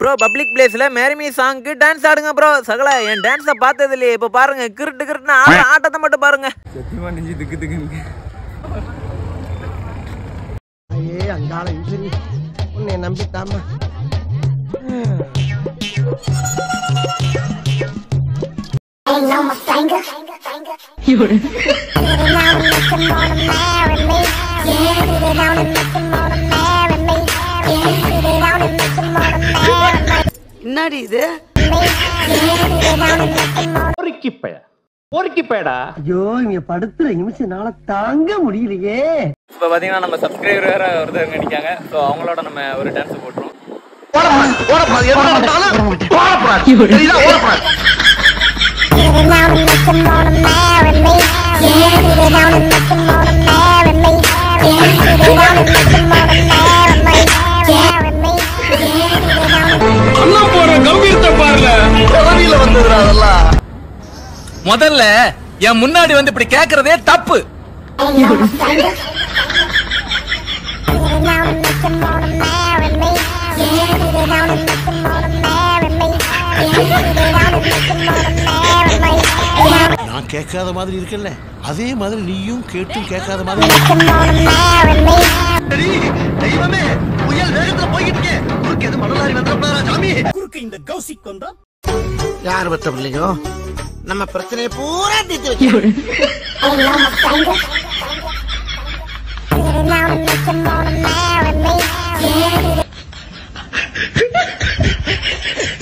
Bro public பிளேஸ்ல மேரிமி சாங்க்கு dance ஆடுங்க bro சகல என் டான்ஸை பார்த்தது இல்லையே இப்போ பாருங்க கிருட்டு கிருட்டுன்னு ஆடுற ஆட்டத்தை மட்டும் பாருங்க சத்தியமா நெஞ்சு திக்கு திக்குன்னு ஐயே அங்காள ஈஸ்வரி உன்னை நம்பித்தாமா Ain't no more finger. Get it down and make them wanna marry me. Yeah, get it down and make them wanna marry me. Yeah, get it down and make them wanna marry me. என்னடி இது Yeah, get it down and make them wanna பொறுக்கிப்பய பொறுக்கிப்பயடா ஐயோ இங்க படுத்துற நிமிஷம்னால தாங்க முடியலையே இப்போ பார்த்தீங்கன்னா நம்ம சப்ஸ்கிரைபர் வேற ஒருத்தவங்க நிற்காங்க ஸோ அவங்களோட நம்ம ஒரு டான்ஸ் போட்டுருவோம் Get it down and make them wanna marry me. Yeah, get it down and make them wanna marry me. Yeah, get it down and make them wanna marry me. Marry me. Yeah, get it down and அண்ணன் போற கம்பீரத்தை பாருல பதவியில வந்ததுடா அதெல்லாம் முதல்ல என் முன்னாடி வந்து இப்படி கேட்கறதே தப்பு Ain't no more finger. Get it down and make them wanna marry me. Yeah, get it down and make them wanna marry me. Yeah, get it down and make them wanna marry me. Yeah, நான் கேட்காத மாதிரி இருக்கல்ல அதே மாதிரி நீயும் கேட்டும் கேட்காத மாதிரி make them wanna marry me. தெய்வமே புயல் வேகத்துல போய்கிட்டு இருக்கேன் குறுக்கு எது மணலாரி வந்துடப்படாதா சாமி யார் பெற்ற பிள்ளைங்க நம்ம பிரச்சனையை பூரா தீர்த்து வைக்க Ain't no more finger. Get it down and make them wanna marry me. Yeah, get it